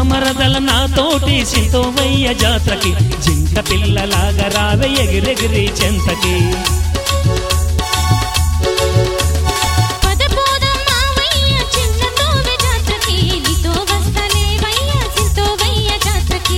రామరదల నాతోటి సింతోవయ్య జాతరకి జింక పిల్లలాగా రావే ఎగిరెగిరి చెంతకి పదపోదం మావయ్య చిన్న తోవె జాతరకి నీతో వస్తలేవయ్య సింతోవయ్య జాతరకి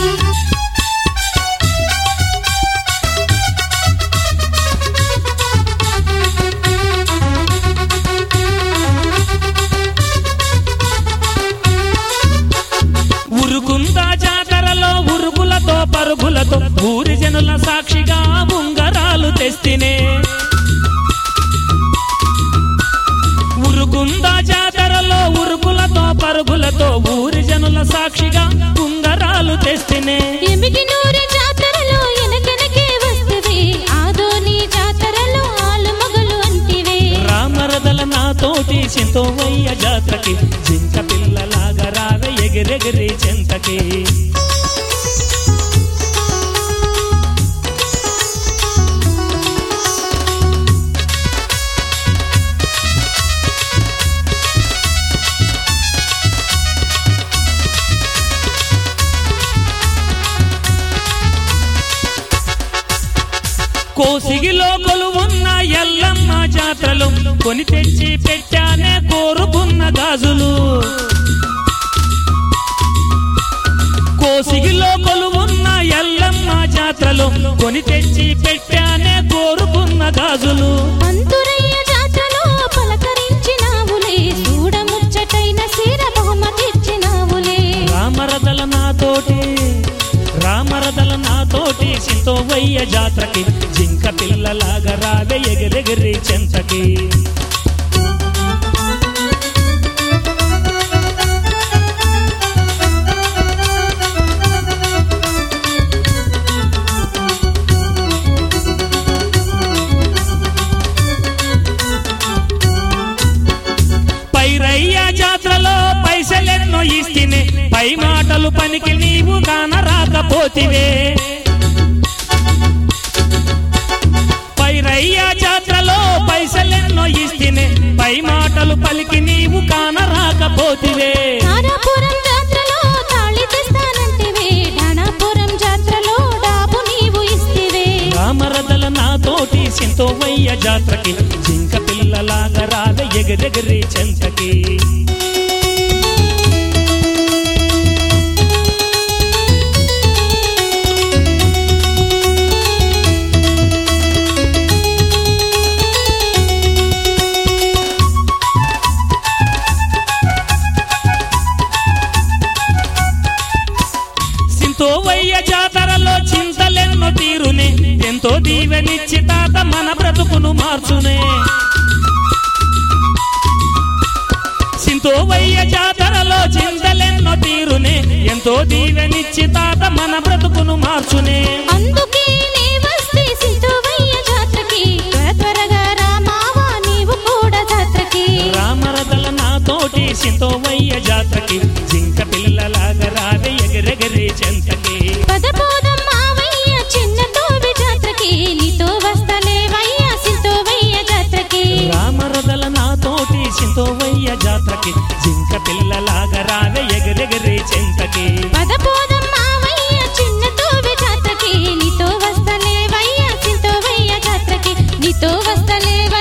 ఉరుకుందా జాతరలో ఉరుకులతో పరుగులతో ఊరి జనుల సాక్షిగా ఉంగరాలు తెస్తినే ఉరుకుందా జాతరలో ఉరుకులతో పరుగులతో ఊరి జనుల సాక్షిగా ఉంగరాలు తెస్తినే ఎమిటి నూరి జాతరలో ఎనకెనకే వస్తవే ఆదోని జాతరలో ఆలు మగలు అంటివే రామరదల నాతోటి సింతోవయ్య జాతరకి జింక పిల్లలాగా రావే ఎగిరెగిరి చెంతకి కోసిగిలో కొలువున్న ఎల్లమ్మ జాతరలు కొని తెచ్చి పెట్టానే కోరుకున్న గాజులు కోసిగిలో కొలువున్న ఎల్లమ్మ జాతరలు కొని తెచ్చి పెట్టానే కోరుకున్న గాజులు అంతురయ్య జాతరలో పలకరించినావులే చూడముచ్చటైన సీర బహుమతిచ్చినావులే రామరదల నాతోటి రామరదల నాతోటి సింతోవయ్య జాతరకి జింక పిల్లలాగా రావే ఎగిరెగిరి చెంతకి పైరయ్య జాత్రలో పైసలెన్నో ఇస్తినే పై మాటలు పనికి నీవు కానరాకపోతివే పైరయ్య జాత్రలో పైసలెన్నో ఇస్తినే పై మాటలు పలికి నీవు కానరాకపోతివే తారాపురం జాతరలో తాళి తెస్తానంటివే డానాపురం జాతరలో డాబు నీవు ఇస్తివే రామరదల నాతోటి సింతోవయ్య జాత్రకి జింక పిల్లలాగా రాగ ఎగరెగరి చెంతకి సింతోవయ్య జాతరలో చింతలెన్నో తీరునే ఎంతో దీవెనిచ్చి తాత మన బ్రతుకును మార్చునే సింతోవయ్య జాతరలో చింతలెన్నో తీరునే ఎంతో దీవెనిచ్చి తాత మన బ్రతుకును మార్చునే అందుకే నే వస్తే సిద్ధవయ్య జాతరకి త్వర త్వరగా రా మావా నీవు కూడా జాతరకి రామరదల నాతోటి సింతోవయ్య జాతరకి జింక పిల్లలాగా రావే ఎగరెగరే చెంతకి పదపోదం మావయ్య చిన్న తోవి జాతరకి నీతో వస్తలేవయ్య సిద్ధవయ్య జాతరకి రామరదల నాతోటి సింతోవయ్య జాతరకి జింక పిల్లలాగా రావే ఎగరెగరే చెంతకి పదపోదం మావయ్య చిన్న తోవి జాతరకి నీతో వస్తలేవయ్య సిద్ధవయ్య జాతరకి నీతో వస్తలేవయ్య